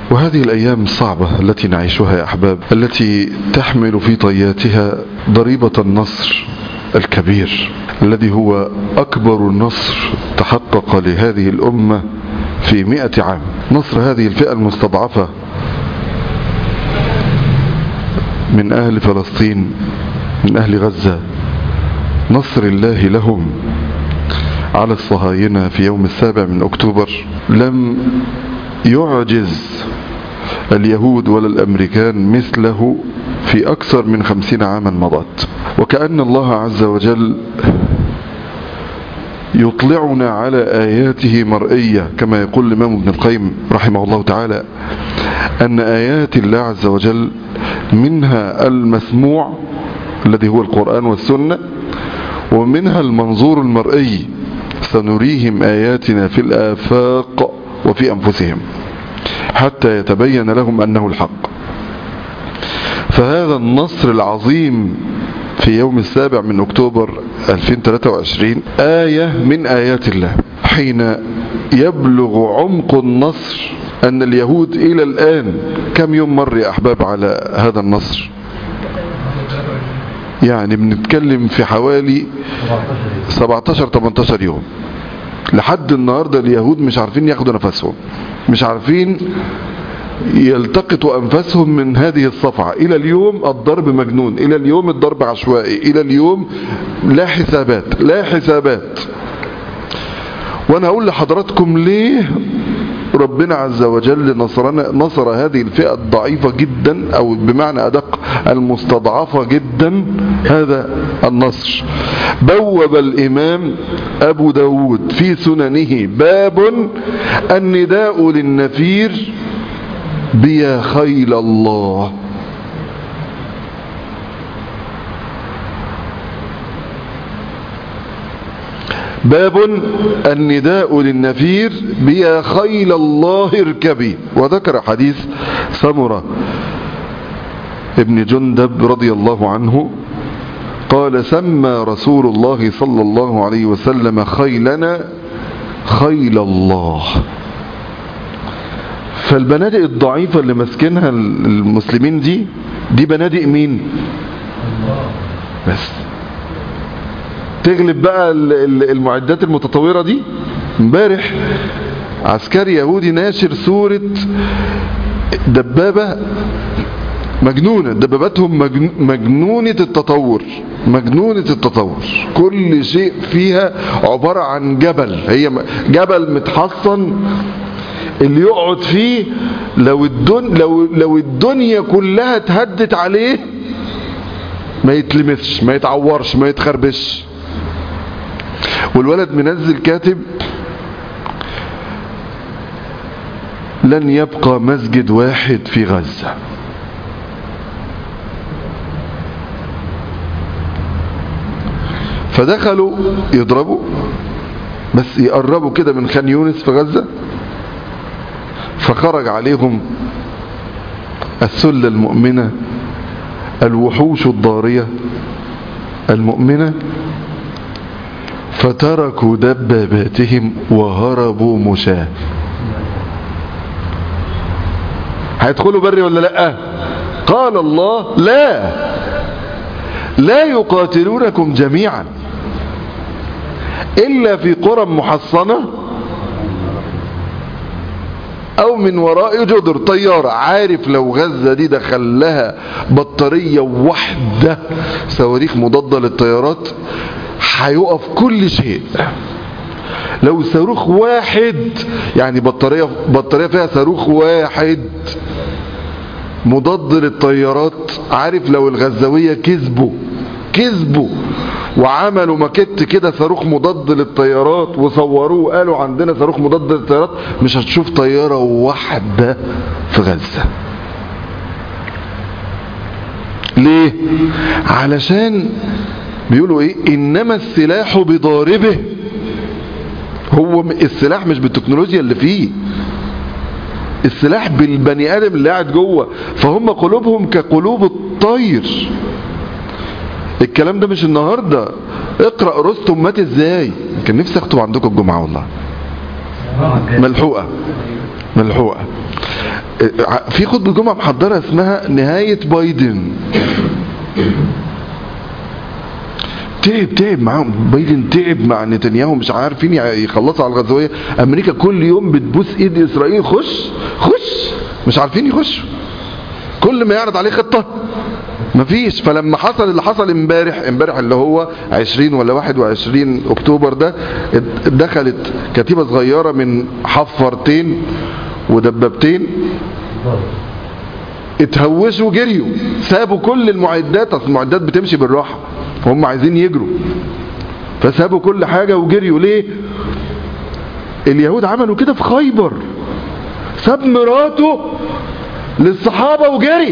وهذه الأيام الصعبة التي نعيشها يا أحباب التي تحمل في طياتها ضريبة النصر الكبير الذي هو أكبر نصر تحقق لهذه الأمة في مئة عام نصر هذه الفئة المستضعفة من أهل فلسطين من أهل غزة نصر الله لهم على الصهاينة في يوم السابع من أكتوبر لم يعجز اليهود ولا الأمريكان مثله في أكثر من خمسين عاما مضت وكأن الله عز وجل يطلعنا على آياته مرئية كما يقول الإمام ابن القيم رحمه الله تعالى أن آيات الله عز وجل منها المسموع الذي هو القرآن والسنة ومنها المنظور المرئي سنريهم آياتنا في الآفاق وفي أنفسهم حتى يتبين لهم أنه الحق فهذا النصر العظيم في يوم السابع من أكتوبر 2023 آية من آيات الله حين يبلغ عمق النصر أن اليهود إلى الآن كم يوم مر يا أحباب على هذا النصر يعني بنتكلم في حوالي 17-18 يوم لحد النهاردة اليهود مش عارفين ياخدوا نفسهم مش عارفين يلتقطوا أنفسهم من هذه الصفعة إلى اليوم الضرب مجنون إلى اليوم الضرب عشوائي إلى اليوم لا حسابات لا حسابات وأنا أقول لحضراتكم ليه ربنا عز وجل نصرنا نصر هذه الفئة الضعيفة جدا أو بمعنى أدق المستضعفة جدا هذا النصر بوب الإمام أبو داود في سننه باب النداء للنفير بيا خيل الله باب النداء للنفير بيا خيل الله اركبي وذكر حديث سمرة ابن جندب رضي الله عنه قال سمى رسول الله صلى الله عليه وسلم خيلنا خيل الله فالبنادق الضعيفة اللي ماسكينها المسلمين دي دي بنادق مين بس تغلب بقى المعدات المتطورة دي امبارح عسكري يهودي ناشر صورة دبابة مجنونة دباباتهم مجنونة التطور مجنونة التطور كل شيء فيها عبارة عن جبل هي جبل متحصن اللي يقعد فيه لو الدن لو لو الدنيا كلها اتهدت عليه ما يتلمسش ما يتعورش ما يتخربش والولد منزل كاتب لن يبقى مسجد واحد في غزة فدخلوا يضربوا بس يقربوا كده من خان يونس في غزة فخرج عليهم السلة المؤمنة الوحوش الضارية المؤمنة فتركوا دباباتهم وهربوا مشاة هيدخلوا بري ولا لا قال الله لا لا يقاتلونكم جميعا إلا في قرى محصنة او من وراء جدر طيارة عارف لو غزة دي دخل لها بطارية واحدة صواريخ مضادة للطيارات هيقف كل شيء لو صاروخ واحد يعني بطارية بطارية فيها صاروخ واحد مضاد للطيارات عارف لو الغزاوية كذبوا كذبوا وعملوا ماكيت كده صاروخ مضاد للطيارات وصوروه وقالوا عندنا صاروخ مضاد للطيارات مش هتشوف طيارة واحدة في غزة ليه علشان بيقولوا ايه انما السلاح بضاربه هو السلاح مش بالتكنولوجيا اللي فيه السلاح بالبني ادم اللي قاعد جوه فهم قلوبهم كقلوب الطير الكلام ده مش النهاردة اقرأ رستم مات ازاي كان نفسي اكتب عندكم الجمعة والله ملحوقة ملحوقة في خطبة جمعة محضرة اسمها نهاية بايدن تعب تعب معاهم بايدن تعب مع نتنياهو مش عارفين يخلصوا على الغزوية امريكا كل يوم بتبوس ايد اسرائيل خش خش مش عارفين يخشوا كل ما يعرض عليه خطة مفيش فلما حصل اللي حصل امبارح امبارح اللي هو 20 ولا 21 اكتوبر ده دخلت كتيبة صغيرة من حفرتين ودبابتين اتهوشوا جريوا سابوا كل المعدات اصل المعدات بتمشي بالراحة فهم عايزين يجروا فسابوا كل حاجة وجريوا ليه اليهود عملوا كده في خيبر ساب مراته للصحابة وجري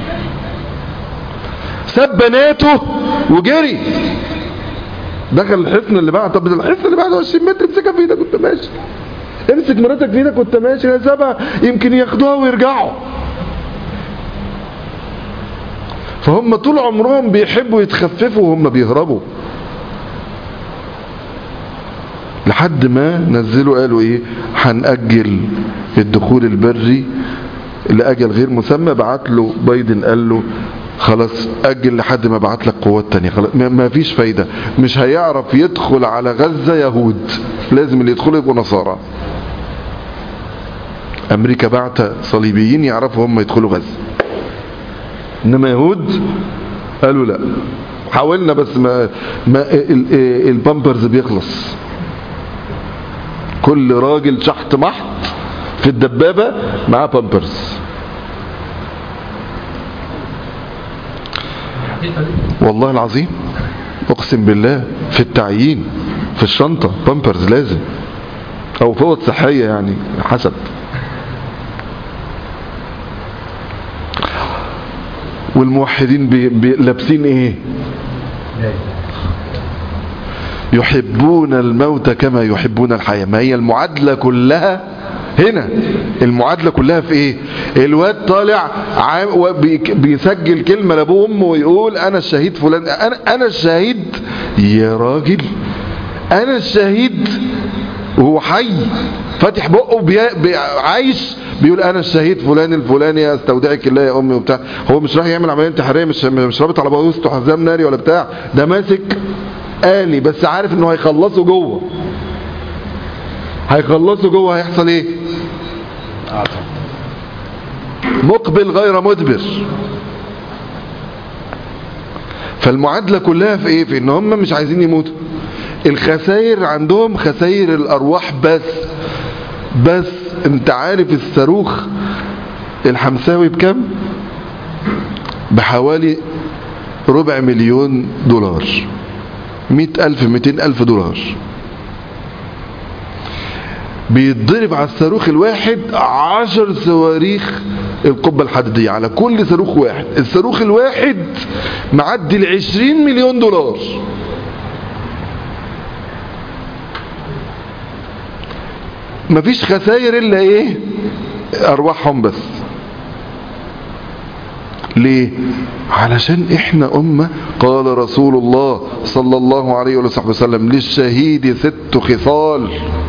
ساب بناته وجري دخل الحصن اللي بعد طب الحصن اللي بعده 20 متر امسكها في ايدك وانت ماشي امسك مراتك في ايدك وانت ماشي يا سابها يمكن ياخدوها ويرجعوا فهم طول عمرهم بيحبوا يتخففوا وهم بيهربوا لحد ما نزلوا قالوا ايه هنأجل الدخول البري لأجل غير مسمى بعت له بايدن قال له خلاص أجل لحد ما بعت لك قوات تانية خلاص ما فيش فايدة مش هيعرف يدخل على غزة يهود لازم اللي يدخلوا يبقوا نصارى أمريكا بعت صليبيين يعرفوا هم يدخلوا غزة إنما يهود قالوا لا حاولنا بس ما, ما البامبرز بيخلص كل راجل شحت محت في الدبابة معاه بامبرز والله العظيم اقسم بالله في التعيين في الشنطة بامبرز لازم او فوط صحية يعني حسب والموحدين بي بي لابسين ايه يحبون الموت كما يحبون الحياة ما هي المعادلة كلها هنا المعادلة كلها في ايه الواد طالع بيسجل كلمة لابوه وامه ويقول انا الشهيد فلان انا, أنا الشهيد يا راجل انا الشهيد وهو حي فاتح بقه بي... بي... عايش بيقول انا الشهيد فلان الفلاني استودعك الله يا امي وبتاع هو مش راح يعمل عمليه انتحاريه مش مش رابط على بوسته حزام ناري ولا بتاع ده ماسك آلي بس عارف انه هيخلصه جوه هيخلصه جوه هيحصل ايه مقبل غير مدبر فالمعادلة كلها في ايه في ان هم مش عايزين يموتوا الخسائر عندهم خسائر الارواح بس بس انت عارف الصاروخ الحمساوي بكم بحوالي ربع مليون دولار مئة الف مئتين الف دولار بيتضرب على الصاروخ الواحد عشر صواريخ القبة الحديدية على كل صاروخ واحد الصاروخ الواحد معدي العشرين مليون دولار مفيش خسائر الا ايه ارواحهم بس ليه علشان احنا امة قال رسول الله صلى الله عليه وسلم للشهيد ست خصال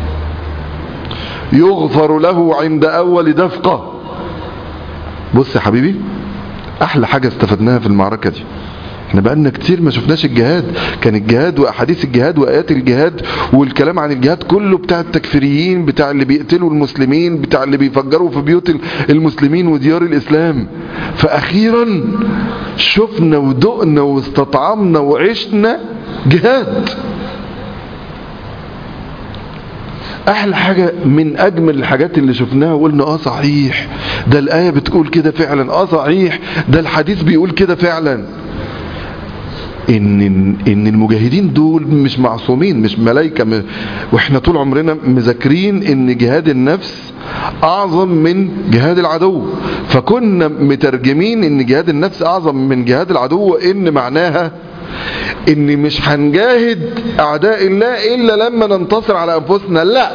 يغفر له عند اول دفقة بص يا حبيبي احلى حاجة استفدناها في المعركة دي احنا بقالنا كتير ما شفناش الجهاد كان الجهاد واحاديث الجهاد وايات الجهاد والكلام عن الجهاد كله بتاع التكفيريين بتاع اللي بيقتلوا المسلمين بتاع اللي بيفجروا في بيوت المسلمين وديار الاسلام فاخيرا شفنا ودقنا واستطعمنا وعشنا جهاد احلى حاجة من اجمل الحاجات اللي شفناها وقلنا اه صحيح ده الاية بتقول كده فعلا اه صحيح ده الحديث بيقول كده فعلا ان ان المجاهدين دول مش معصومين مش ملائكه واحنا طول عمرنا مذاكرين ان جهاد النفس اعظم من جهاد العدو فكنا مترجمين ان جهاد النفس اعظم من جهاد العدو وان معناها ان مش هنجاهد اعداء الله الا لما ننتصر على انفسنا لا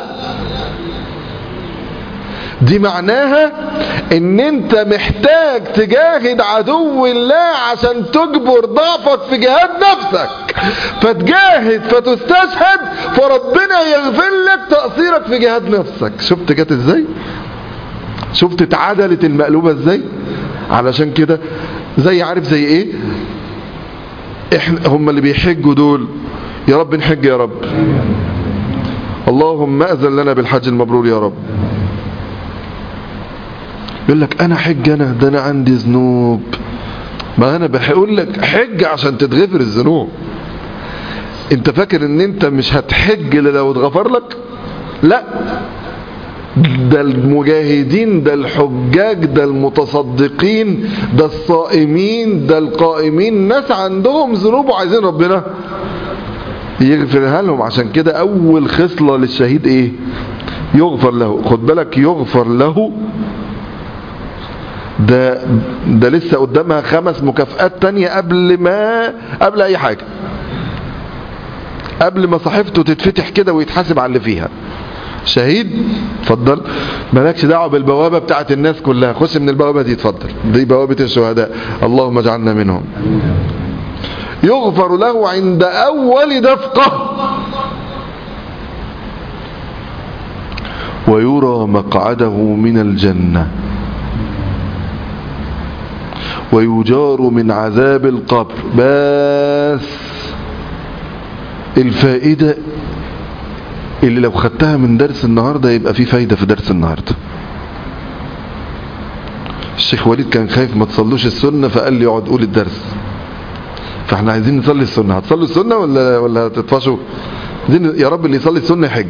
دي معناها ان انت محتاج تجاهد عدو الله عشان تجبر ضعفك في جهاد نفسك فتجاهد فتستشهد فربنا يغفر لك تقصيرك في جهاد نفسك شفت جت ازاي شفت اتعدلت المقلوبة ازاي علشان كده زي عارف زي ايه احنا هم اللي بيحجوا دول يا رب نحج يا رب اللهم أذن لنا بالحج المبرور يا رب يقول لك انا حج انا ده انا عندي ذنوب ما انا بقول لك حج عشان تتغفر الذنوب انت فاكر ان انت مش هتحج الا لو اتغفر لك لا ده المجاهدين ده الحجاج ده المتصدقين ده الصائمين ده القائمين ناس عندهم ذنوب وعايزين ربنا يغفرها لهم عشان كده اول خصلة للشهيد ايه يغفر له خد بالك يغفر له ده ده لسه قدامها خمس مكافآت تانية قبل ما قبل اي حاجة قبل ما صحيفته تتفتح كده ويتحاسب على اللي فيها شهيد اتفضل مالكش دعوه بالبوابه بتاعت الناس كلها خش من البوابه دي اتفضل دي بوابه الشهداء اللهم اجعلنا منهم يغفر له عند اول دفقه ويرى مقعده من الجنه ويجار من عذاب القبر بس الفائدة اللي لو خدتها من درس النهاردة يبقى في فايدة في درس النهاردة الشيخ وليد كان خايف ما تصلوش السنة فقال لي اقعد قول الدرس فاحنا عايزين نصلي السنة هتصلوا السنة ولا ولا هتطفشوا عايزين يا رب اللي يصلي السنة يحج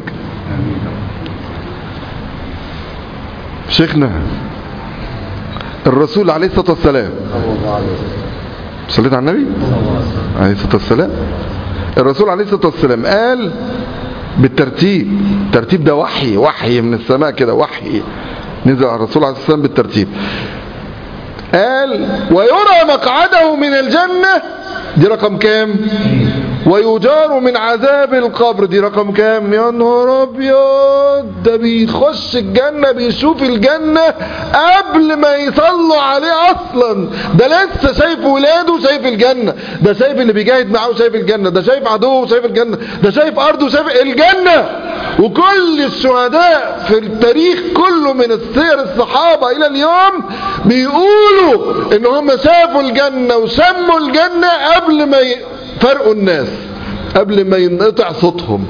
شيخنا الرسول عليه الصلاة والسلام صليت على النبي عليه الصلاة والسلام الرسول عليه الصلاة والسلام قال بالترتيب الترتيب ده وحي وحي من السماء كده وحي نزل على الرسول عليه الصلاة والسلام بالترتيب قال ويرى مقعده من الجنة دي رقم كام ويجار من عذاب القبر دي رقم كام يا نهار ابيض ده بيخش الجنة بيشوف الجنة قبل ما يصلوا عليه اصلا ده لسه شايف ولاده شايف الجنة ده شايف اللي بيجاهد معاه شايف الجنة ده شايف عدوه شايف الجنة ده شايف ارضه شايف الجنة وكل الشهداء في التاريخ كله من السير الصحابة الى اليوم بيقولوا ان هم شافوا الجنة وسموا الجنة قبل ما يفرقوا الناس قبل ما ينقطع صوتهم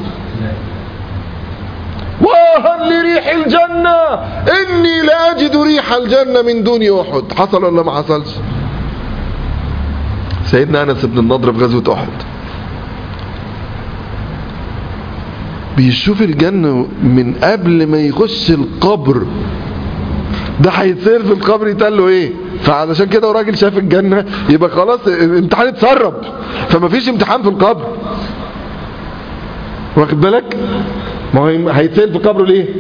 واهل لريح الجنة اني لاجد ريح الجنة من دون احد حصل ولا ما حصلش سيدنا انس بن النضر في غزوة احد بيشوف الجنة من قبل ما يخش القبر ده هيتصير في القبر يتقال له ايه فعلشان كده راجل شاف الجنة يبقى خلاص الامتحان اتسرب فما فيش امتحان في القبر واخد بالك ما هو هيتسال في قبره ليه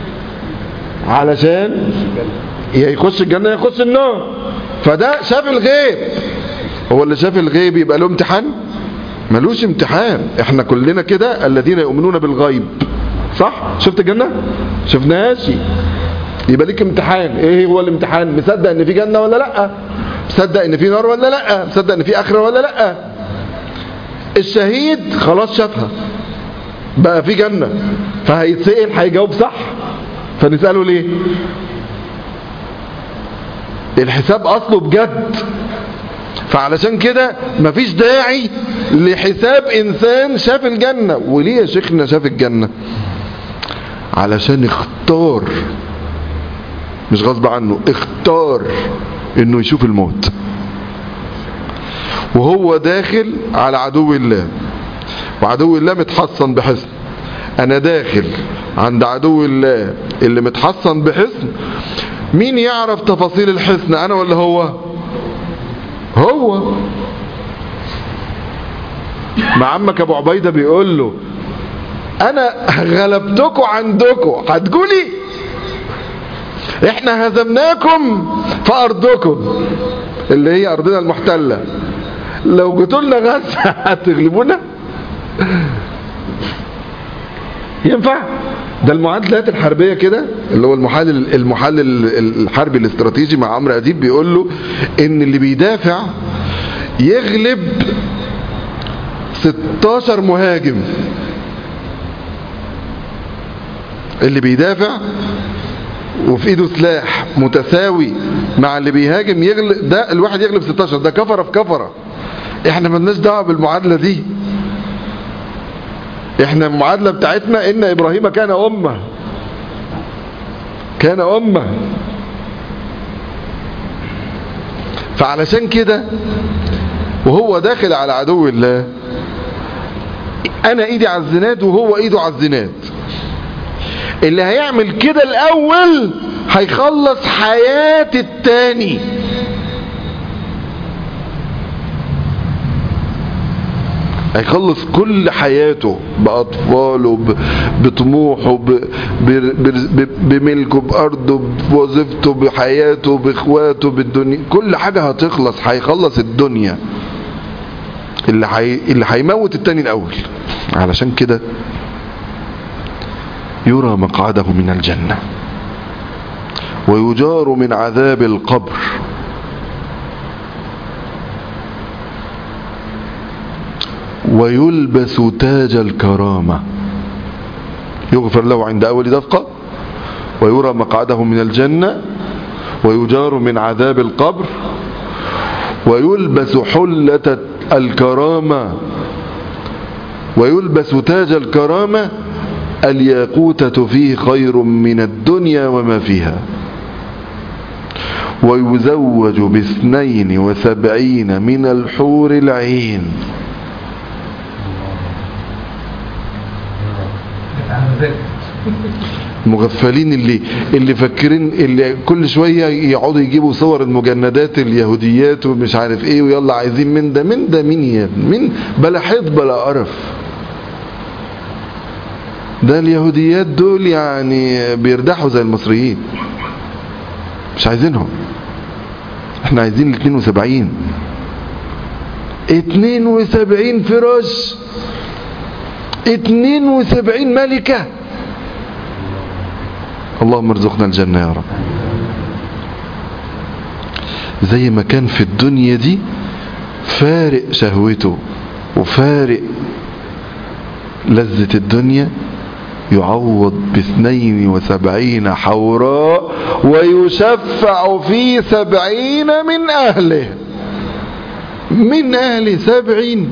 علشان يا يخش الجنة يا يخش النار فده شاف الغيب هو اللي شاف الغيب يبقى له امتحان ملوش امتحان احنا كلنا كده الذين يؤمنون بالغيب صح شفت الجنة شفناهاش يبقى ليك امتحان ايه هو الامتحان مصدق ان في جنة ولا لا مصدق ان في نار ولا لا مصدق ان في اخرة ولا لا الشهيد خلاص شافها بقى في جنة فهيتسأل هيجاوب صح فنسأله ليه الحساب اصله بجد فعلشان كده مفيش داعي لحساب انسان شاف الجنة وليه يا شيخنا شاف الجنة علشان اختار مش غصب عنه اختار انه يشوف الموت وهو داخل على عدو الله وعدو الله متحصن بحصن انا داخل عند عدو الله اللي متحصن بحصن مين يعرف تفاصيل الحصن انا ولا هو هو مع عمك ابو عبيدة بيقول له انا غلبتكم عندكم هتقولي احنا هزمناكم في ارضكم اللي هي ارضنا المحتلة لو قتلنا غزة هتغلبونا ينفع ده المعادلات الحربية كده اللي هو المحلل المحلل الحربي الاستراتيجي مع عمرو اديب بيقول له ان اللي بيدافع يغلب 16 مهاجم اللي بيدافع وفي ايده سلاح متساوي مع اللي بيهاجم يغلب ده الواحد يغلب 16 ده كفره في كفره احنا مالناش دعوه بالمعادله دي احنا المعادله بتاعتنا ان ابراهيم كان امه كان امه فعلشان كده وهو داخل على عدو الله انا ايدي على الزناد وهو ايده على الزناد اللي هيعمل كده الاول هيخلص حياة التاني هيخلص كل حياته بأطفاله ب- بطموحه ب- ب- ب- بملكه بأرضه بوظيفته بحياته بإخواته بالدنيا كل حاجة هتخلص هيخلص الدنيا اللي حي... اللي هيموت التاني الأول علشان كده يرى مقعده من الجنة ويجار من عذاب القبر ويلبس تاج الكرامة يغفر له عند أول دفقة ويرى مقعده من الجنة ويجار من عذاب القبر ويلبس حلة الكرامة ويلبس تاج الكرامة الياقوتة فيه خير من الدنيا وما فيها ويزوج باثنين وسبعين من الحور العين المغفلين اللي اللي فاكرين اللي كل شويه يقعدوا يجيبوا صور المجندات اليهوديات ومش عارف ايه ويلا عايزين من ده من ده مين يا ابني؟ مين بلا حيط بلا قرف ده اليهوديات دول يعني بيردحوا زي المصريين مش عايزينهم احنا عايزين ال 72 72 فراش 72 ملكة اللهم ارزقنا الجنة يا رب زي ما كان في الدنيا دي فارق شهوته وفارق لذة الدنيا يعوض باثنين وسبعين حوراء ويشفع في سبعين من أهله من أهله سبعين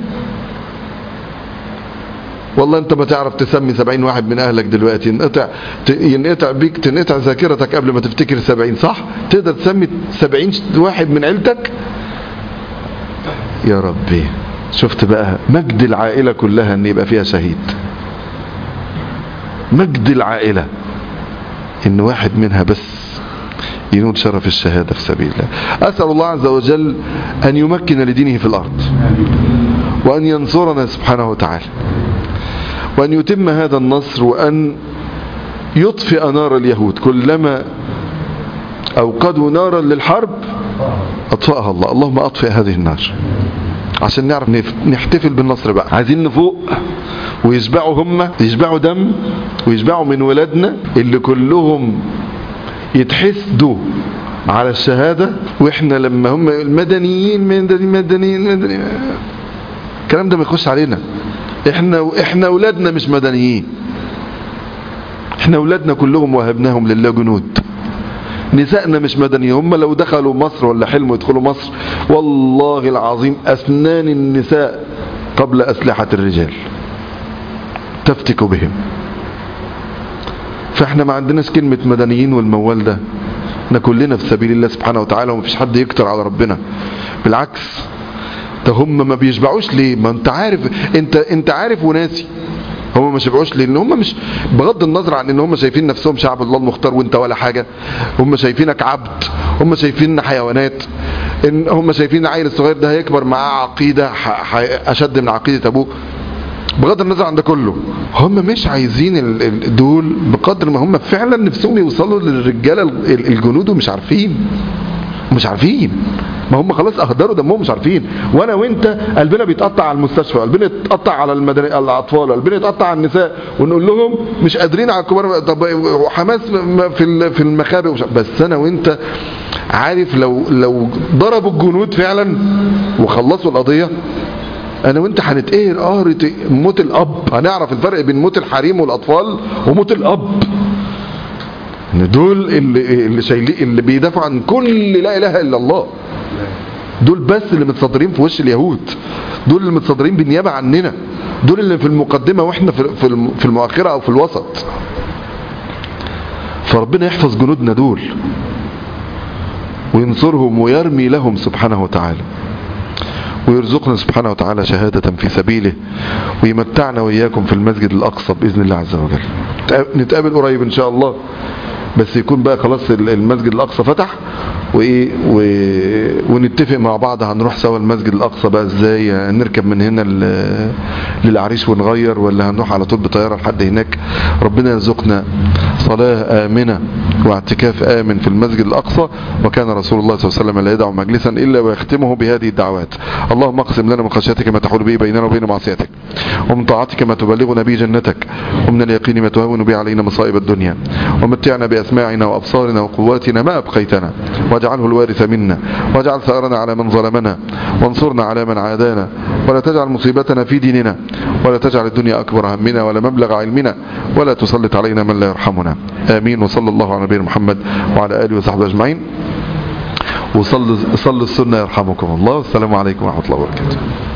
والله انت ما تعرف تسمي سبعين واحد من اهلك دلوقتي ينقطع ت- ينقطع بيك تنقطع ذاكرتك قبل ما تفتكر سبعين صح تقدر تسمي سبعين واحد من عيلتك يا ربي شفت بقى مجد العائلة كلها ان يبقى فيها شهيد مجد العائلة ان واحد منها بس ينول شرف الشهادة في سبيل الله أسأل الله عز وجل أن يمكن لدينه في الأرض وأن ينصرنا سبحانه وتعالى وأن يتم هذا النصر وأن يطفئ نار اليهود كلما أوقدوا نارا للحرب أطفأها الله اللهم أطفئ هذه النار عشان نعرف نف- نحتفل بالنصر بقى عايزين نفوق ويشبعوا هم يشبعوا دم ويشبعوا من ولادنا اللي كلهم يتحسدوا على الشهادة واحنا لما هم المدنيين مدنيين مدنيين مدنيين الكلام ده ما يخش علينا احنا احنا اولادنا مش مدنيين احنا اولادنا كلهم وهبناهم لله جنود نسائنا مش مدنيين هم لو دخلوا مصر ولا حلموا يدخلوا مصر والله العظيم اسنان النساء قبل اسلحة الرجال تفتك بهم فاحنا ما عندناش كلمة مدنيين والموال ده احنا كلنا في سبيل الله سبحانه وتعالى ومفيش حد يكتر على ربنا بالعكس ده هم ما بيشبعوش ليه ما انت عارف انت انت عارف وناسي هم ما شبعوش ليه لان هم مش بغض النظر عن ان هم شايفين نفسهم شعب الله المختار وانت ولا حاجة هم شايفينك عبد هم شايفيننا حيوانات ان هم شايفين العيل الصغير ده هيكبر معاه عقيدة ح- ح- اشد من عقيدة ابوه بغض النظر عن ده كله هم مش عايزين ال- ال- دول بقدر ما هم فعلا نفسهم يوصلوا للرجاله ال- الجنود ومش عارفين مش عارفين ما هم خلاص اهدروا دمهم مش عارفين وانا وانت قلبنا بيتقطع على المستشفى قلبنا يتقطع على المدني... على الاطفال قلبنا يتقطع على النساء ونقول لهم مش قادرين على الكبار طب حماس م- في ال- في المخابئ ومش... بس انا وانت عارف لو لو ضربوا الجنود فعلا وخلصوا القضيه انا وانت هنتقهر قهرة موت الاب هنعرف الفرق بين موت الحريم والاطفال وموت الاب ان دول اللي اللي شايلين اللي بيدافعوا عن كل لا اله الا الله دول بس اللي متصدرين في وش اليهود دول اللي متصدرين بالنيابه عننا دول اللي في المقدمه واحنا في في الم- في المؤخره او في الوسط فربنا يحفظ جنودنا دول وينصرهم ويرمي لهم سبحانه وتعالى ويرزقنا سبحانه وتعالى شهادة في سبيله ويمتعنا وإياكم في المسجد الأقصى بإذن الله عز وجل نتقابل قريب إن شاء الله بس يكون بقى خلاص المسجد الأقصى فتح وإيه و... ونتفق مع بعض هنروح سوا المسجد الأقصى بقى إزاي نركب من هنا ل... للعريش ونغير ولا هنروح على طول بطيارة لحد هناك ربنا يرزقنا صلاة آمنة واعتكاف آمن في المسجد الأقصى وكان رسول الله صلى الله عليه وسلم لا يدع مجلسا إلا ويختمه بهذه الدعوات اللهم اقسم لنا من خشيتك ما تحول به بيننا وبين معصيتك ومن طاعتك ما تبلغنا به جنتك ومن اليقين ما تهون به علينا مصائب الدنيا ومتعنا بأسماعنا وأبصارنا وقواتنا ما أبقيتنا واجعله الوارث منا واجعل ثأرنا على من ظلمنا وانصرنا على من عادانا ولا تجعل مصيبتنا في ديننا ولا تجعل الدنيا أكبر همنا ولا مبلغ علمنا ولا تسلط علينا من لا يرحمنا آمين وصلى الله على نبينا محمد وعلى آله وصحبه أجمعين وصلوا صلوا السنة يرحمكم الله والسلام عليكم ورحمة الله وبركاته